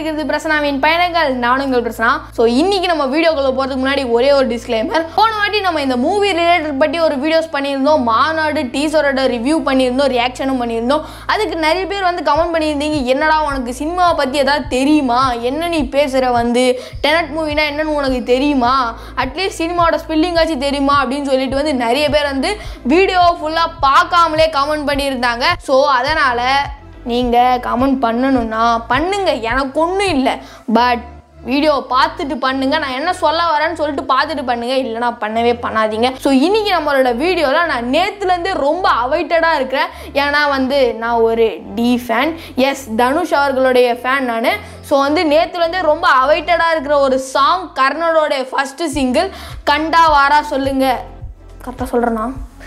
இருக்கிறது பிரசனாவின் பயணங்கள் நானும் உங்கள் பிரசனா ஸோ இன்னைக்கு நம்ம வீடியோக்குள்ள போகிறதுக்கு முன்னாடி ஒரே ஒரு டிஸ்க்ளைமர் போன வாட்டி நம்ம இந்த மூவி ரிலேட்டட் பற்றி ஒரு வீடியோஸ் பண்ணியிருந்தோம் மாநாடு டீசரோட ரிவ்யூ பண்ணியிருந்தோம் ரியாக்ஷனும் பண்ணியிருந்தோம் அதுக்கு நிறைய பேர் வந்து கமெண்ட் பண்ணியிருந்தீங்க என்னடா உனக்கு சினிமாவை பற்றி ஏதாவது தெரியுமா என்ன நீ பேசுகிற வந்து டெனட் மூவினா என்னன்னு உனக்கு தெரியுமா அட்லீஸ்ட் சினிமாவோட ஸ்பெல்லிங்காச்சும் தெரியுமா அப்படின்னு சொல்லிட்டு வந்து நிறைய பேர் வந்து வீடியோ ஃபுல்லாக பார்க்காமலே கமெண்ட் பண்ணியிருந்தாங்க ஸோ அதனால் நீங்கள் கமெண்ட் பண்ணணும்னா பண்ணுங்க எனக்கு ஒன்றும் இல்லை பட் வீடியோ பார்த்துட்டு பண்ணுங்க நான் என்ன சொல்ல வரேன்னு சொல்லிட்டு பார்த்துட்டு பண்ணுங்க இல்லைனா பண்ணவே பண்ணாதீங்க ஸோ இன்னைக்கு நம்மளோட வீடியோவில் நான் நேற்றுலேருந்தே ரொம்ப அவைட்டடாக இருக்கிறேன் ஏன்னா வந்து நான் ஒரு டி ஃபேன் எஸ் தனுஷ் அவர்களுடைய ஃபேன் நான் ஸோ வந்து நேற்றுலேருந்தே ரொம்ப அவைட்டடாக இருக்கிற ஒரு சாங் கர்ணனோடைய ஃபஸ்ட்டு சிங்கிள் கண்டா வாரா சொல்லுங்க கரெக்டாக சொல்கிறேன்னா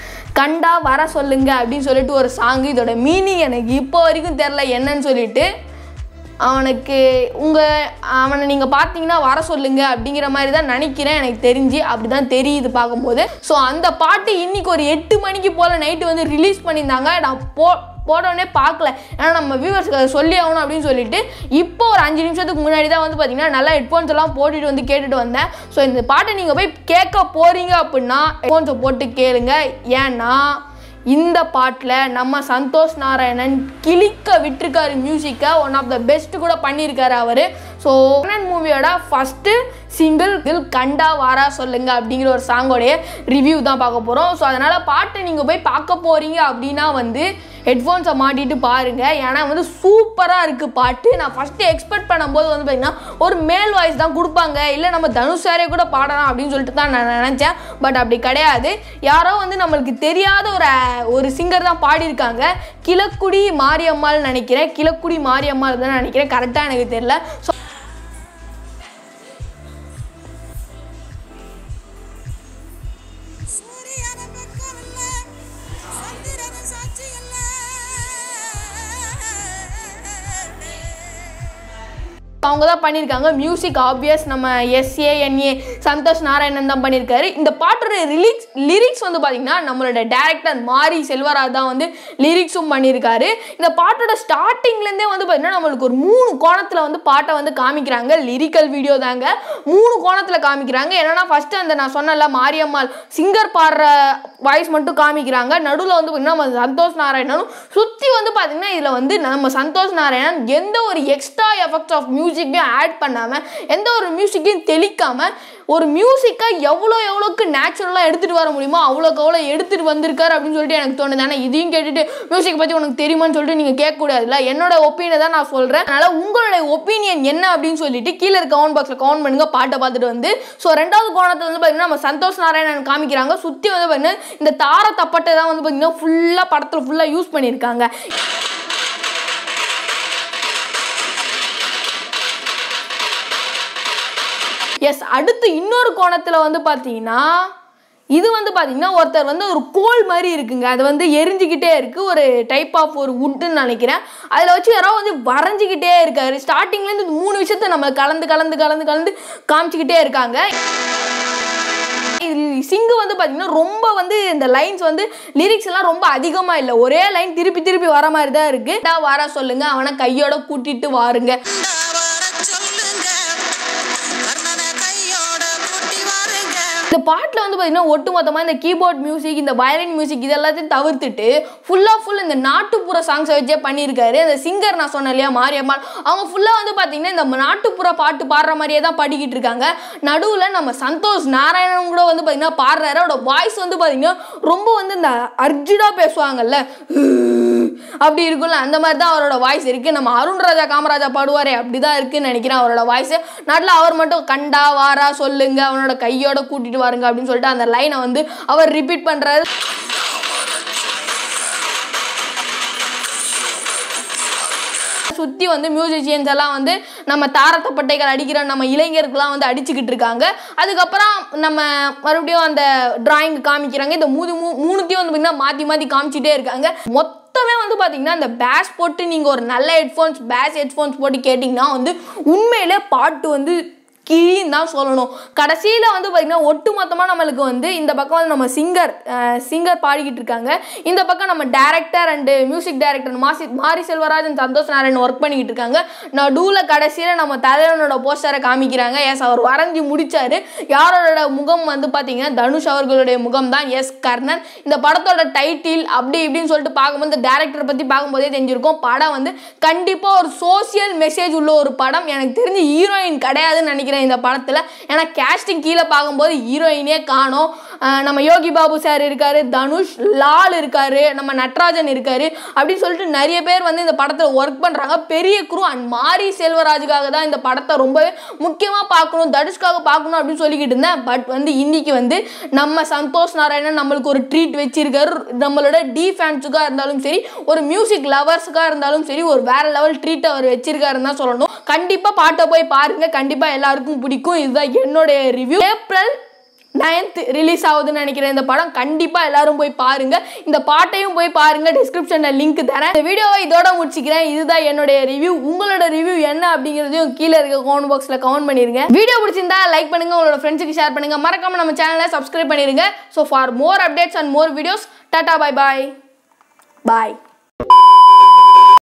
கண்டா வர சொல்லுங்க அப்படின்னு சொல்லிட்டு ஒரு சாங் இதோட மீனிங் எனக்கு இப்போ வரைக்கும் தெரில என்னன்னு சொல்லிட்டு அவனுக்கு உங்கள் அவனை நீங்கள் பார்த்தீங்கன்னா வர சொல்லுங்க அப்படிங்கிற மாதிரி தான் நினைக்கிறேன் எனக்கு தெரிஞ்சு அப்படி தான் தெரியுது பார்க்கும்போது ஸோ அந்த பாட்டு இன்னைக்கு ஒரு எட்டு மணிக்கு போல் நைட்டு வந்து ரிலீஸ் பண்ணியிருந்தாங்க நான் போ போட்டோடனே பார்க்கல ஏன்னா நம்ம வியூவர்ஸ்க்கு அதை சொல்லி ஆகணும் அப்படின்னு சொல்லிட்டு இப்போ ஒரு அஞ்சு நிமிஷத்துக்கு முன்னாடி தான் வந்து பார்த்தீங்கன்னா நல்லா ஹெட்ஃபோன்ஸ் எல்லாம் போட்டுட்டு வந்து கேட்டுட்டு வந்தேன் ஸோ இந்த பாட்டை நீங்கள் போய் கேட்க போகிறீங்க அப்படின்னா ஹெட்ஃபோன்ஸை போட்டு கேளுங்க ஏன்னா இந்த பாட்டில் நம்ம சந்தோஷ் நாராயணன் கிளிக்க விட்டுருக்காரு மியூசிக்கை ஒன் ஆஃப் த பெஸ்ட் கூட பண்ணியிருக்காரு அவர் ஸோ மூவியோட ஃபஸ்ட்டு சிங்கிள் இல் கண்டா வாரா சொல்லுங்க அப்படிங்கிற ஒரு சாங்கோடைய ரிவ்யூ தான் பார்க்க போகிறோம் ஸோ அதனால் பாட்டை நீங்கள் போய் பார்க்க போகிறீங்க அப்படின்னா வந்து ஹெட்ஃபோன்ஸை மாட்டிட்டு பாருங்கள் ஏன்னா வந்து சூப்பராக இருக்குது பாட்டு நான் ஃபஸ்ட்டு எக்ஸ்பெக்ட் பண்ணும்போது வந்து பார்த்திங்கன்னா ஒரு மேல் வாய்ஸ் தான் கொடுப்பாங்க இல்லை நம்ம தனுஷ் சாரே கூட பாடலாம் அப்படின்னு சொல்லிட்டு தான் நான் நினச்சேன் பட் அப்படி கிடையாது யாரோ வந்து நம்மளுக்கு தெரியாத ஒரு ஒரு சிங்கர் தான் பாடியிருக்காங்க கிழக்குடி மாரியம்மாள் நினைக்கிறேன் கிழக்குடி மாரியம்மாள் தான் நினைக்கிறேன் கரெக்டாக எனக்கு தெரியல ஸோ சூரியன பக்கமில்ல சந்திரன சாட்சி இல்ல அவங்க தான் பண்ணியிருக்காங்க மியூசிக் ஆப்வியஸ் நம்ம எஸ்ஏஎன்ஏ சந்தோஷ் நாராயணன் தான் பண்ணியிருக்காரு இந்த பாட்டோட ரிலீக்ஸ் லிரிக்ஸ் வந்து பார்த்தீங்கன்னா நம்மளோட டேரக்டர் மாரி செல்வராஜ் தான் வந்து லிரிக்ஸும் பண்ணியிருக்காரு இந்த பாட்டோட ஸ்டார்டிங்லேருந்தே வந்து பார்த்தீங்கன்னா நம்மளுக்கு ஒரு மூணு கோணத்தில் வந்து பாட்டை வந்து காமிக்கிறாங்க லிரிக்கல் வீடியோ தாங்க மூணு கோணத்தில் காமிக்கிறாங்க என்னன்னா ஃபஸ்ட்டு அந்த நான் சொன்னல மாரியம்மாள் சிங்கர் பாடுற வாய்ஸ் மட்டும் காமிக்கிறாங்க நடுவில் வந்து பார்த்தீங்கன்னா நம்ம சந்தோஷ் நாராயணனும் சுற்றி வந்து பார்த்தீங்கன்னா இதில் வந்து நம்ம சந்தோஷ் நாராயணன் எந்த ஒரு எக்ஸ்ட்ரா எஃபெக்ட்ஸ் ஆஃப் மியூசிக்கையும் ஆட் பண்ணாமல் எந்த ஒரு மியூசிக்கையும் தெளிக்காமல் ஒரு மியூசிக்கை எவ்வளோ எவ்வளோக்கு நேச்சுரலாக எடுத்துகிட்டு வர முடியுமோ அவ்வளோக்கு அவ்வளோ எடுத்துகிட்டு வந்திருக்காரு அப்படின்னு சொல்லிட்டு எனக்கு தோணுது ஆனால் இதையும் கேட்டுட்டு மியூசிக் பற்றி உனக்கு தெரியுமான்னு சொல்லிட்டு நீங்கள் கேட்கக்கூடாதுல்ல என்னோட ஒப்பீனியன் தான் நான் சொல்கிறேன் அதனால் உங்களுடைய ஒப்பீனியன் என்ன அப்படின்னு சொல்லிட்டு கீழே இருக்க கவுண்ட் பாக்ஸில் கவுண்ட் பண்ணுங்க பாட்டை பார்த்துட்டு வந்து ஸோ ரெண்டாவது கோணத்தில் வந்து பார்த்தீங்கன்னா நம்ம சந்தோஷ் நாராயணன் காமிக்கிறாங்க சுற்றி வந்து பார்த்தீங்கன்னா இந்த தார தப்பட்டை தான் வந்து பார்த்தீங்கன்னா ஃபுல்லாக படத்தில் ஃபுல்லாக யூஸ் பண்ணியிருக்காங்க எஸ் அடுத்து இன்னொரு கோணத்தில் வந்து பார்த்தீங்கன்னா இது வந்து பார்த்தீங்கன்னா ஒருத்தர் வந்து ஒரு கோல் மாதிரி இருக்குங்க அது வந்து எரிஞ்சுக்கிட்டே இருக்குது ஒரு டைப் ஆஃப் ஒரு வுட்டுன்னு நினைக்கிறேன் அதில் வச்சு யாரோ வந்து வரைஞ்சிக்கிட்டே இருக்காரு ஸ்டார்டிங்லேருந்து இந்த மூணு விஷயத்த நம்ம கலந்து கலந்து கலந்து கலந்து காமிச்சிக்கிட்டே இருக்காங்க சிங்கு வந்து பார்த்தீங்கன்னா ரொம்ப வந்து இந்த லைன்ஸ் வந்து லிரிக்ஸ் எல்லாம் ரொம்ப அதிகமாக இல்லை ஒரே லைன் திருப்பி திருப்பி வர மாதிரி தான் இருக்குது வர சொல்லுங்க அவனை கையோட கூட்டிட்டு வாருங்க வர சொல்லுங்க கர்ணனை கையோட கூட்டி வாருங்க இந்த பாட்டில் வந்து பார்த்தீங்கன்னா ஒட்டுமொத்தமாக இந்த கீபோர்ட் மியூசிக் இந்த வயலின் மியூசிக் இது எல்லாத்தையும் தவிர்த்துட்டு ஃபுல்லாக ஃபுல் இந்த நாட்டுப்புற சாங்ஸை வச்சே பண்ணியிருக்காரு அந்த சிங்கர் நான் சொன்னேன் இல்லையா மாரியம்மாள் அவங்க ஃபுல்லாக வந்து பார்த்தீங்கன்னா இந்த நாட்டுப்புற பாட்டு பாடுற மாதிரியே தான் பாடிக்கிட்டு இருக்காங்க நடுவில் நம்ம சந்தோஷ் நாராயணன் கூட வந்து பார்த்தீங்கன்னா பாடுறாரு அவரோட வாய்ஸ் வந்து பார்த்தீங்கன்னா ரொம்ப வந்து இந்த அர்ஜுனாக பேசுவாங்கல்ல அப்படி இருக்கும்ல அந்த மாதிரி தான் அவரோட வாய்ஸ் இருக்குது நம்ம அருண் ராஜா காமராஜா பாடுவாரே அப்படி தான் இருக்குன்னு நினைக்கிறேன் அவரோட வாய்ஸ் நாட்டில் அவர் மட்டும் கண்டா வாரா சொல்லுங்க அவனோட கையோட கூட்டிட்டு வாருங்க அப்படின்னு சொல்லிட்டு அந்த லைனை வந்து அவர் ரிப்பீட் பண்ணுறாரு சுற்றி வந்து மியூசிஷியன்ஸ் எல்லாம் வந்து நம்ம தாரத்தப்பட்டைகள் அடிக்கிற நம்ம இளைஞர்கள்லாம் வந்து அடிச்சுக்கிட்டு இருக்காங்க அதுக்கப்புறம் நம்ம மறுபடியும் அந்த டிராயிங் காமிக்கிறாங்க இந்த மூணு மூ மூணுத்தையும் வந்து பார்த்தீங்கன்னா மாற்றி மாற்றி காமிச்சிட்டே இருக்காங்க மொத்தமே வந்து பார்த்தீங்கன்னா அந்த பேஸ் போட்டு நீங்கள் ஒரு நல்ல ஹெட்ஃபோன்ஸ் பேஸ் ஹெட்ஃபோன்ஸ் போட்டு கேட்டிங்கன்னா வந்து உண்மையிலே பாட்டு வந்து கிழின்னு தான் சொல்லணும் கடைசியில் வந்து பார்த்திங்கன்னா ஒட்டு மொத்தமாக நம்மளுக்கு வந்து இந்த பக்கம் வந்து நம்ம சிங்கர் சிங்கர் பாடிக்கிட்டு இருக்காங்க இந்த பக்கம் நம்ம டேரக்டர் அண்டு மியூசிக் டைரக்டர் மாசி மாரி செல்வராஜன் சந்தோஷ் நாராயண் ஒர்க் பண்ணிக்கிட்டு இருக்காங்க நடுவில் கடைசியில் நம்ம தலைவனோட போஸ்டரை காமிக்கிறாங்க எஸ் அவர் வரைஞ்சி முடிச்சாரு யாரோட முகம் வந்து பார்த்தீங்கன்னா தனுஷ் அவர்களுடைய முகம் தான் எஸ் கர்ணன் இந்த படத்தோட டைட்டில் அப்படி இப்படின்னு சொல்லிட்டு பார்க்கும்போது இந்த டேரக்டரை பற்றி பார்க்கும்போதே தெரிஞ்சிருக்கும் படம் வந்து கண்டிப்பாக ஒரு சோசியல் மெசேஜ் உள்ள ஒரு படம் எனக்கு தெரிஞ்சு ஹீரோயின் கிடையாதுன்னு நினைக்கிறேன் இந்த படத்தில் ஏன்னா கேஸ்டிங் கீழே பார்க்கும்போது ஹீரோயினே காணோம் அஹ் நம்ம யோகி பாபு சார் இருக்காரு தனுஷ் லால் இருக்காரு நம்ம நட்ராஜன் இருக்காரு அப்படின்னு சொல்லிட்டு நிறைய பேர் வந்து இந்த படத்தில் ஒர்க் பண்ணுறாங்க பெரிய குரு அண்ட் மாரி செல்வராஜுக்காக தான் இந்த படத்தை ரொம்பவே முக்கியமாக பார்க்கணும் தனுஷ்காக பார்க்கணும் அப்படின்னு சொல்லிக்கிட்டு இருந்தேன் பட் வந்து இன்னைக்கு வந்து நம்ம சந்தோஷ் நாராயணன் நம்மளுக்கு ஒரு ட்ரீட் வச்சிருக்காரு நம்மளோட டி ஃபேன்ஸுக்காக இருந்தாலும் சரி ஒரு மியூசிக் லவர்ஸுக்காக இருந்தாலும் சரி ஒரு வேற லெவல் ட்ரீட் அவர் வச்சிருக்காருன்னு தான் சொல்லணும் கண்டிப்பாக பாட்டை போய் பாருங்க கண்டிப்பாக எல்லாருக்கும் பிடிக்கும் இதுதான் என்னுடைய ரிவ்யூ ஏப்ரல் நைன்த் ரிலீஸ் ஆகுதுன்னு நினைக்கிறேன் இந்த படம் கண்டிப்பாக எல்லாரும் போய் பாருங்க இந்த பாட்டையும் போய் பாருங்க டிஸ்கிரிப்ஷனில் லிங்க் தரேன் இந்த வீடியோவை இதோட முடிச்சுக்கிறேன் இதுதான் என்னுடைய ரிவ்யூ உங்களோட ரிவ்யூ என்ன அப்படிங்கிறதையும் கீழே இருக்க கமெண்ட் பாக்ஸில் கமெண்ட் பண்ணிருங்க வீடியோ பிடிச்சிருந்தா லைக் பண்ணுங்க உங்களோட ஃப்ரெண்ட்ஸுக்கு ஷேர் பண்ணுங்க மறக்காம நம்ம சேனலை சப்ஸ்கிரைப் பண்ணிருங்க so for more updates and more videos tata bye bye bye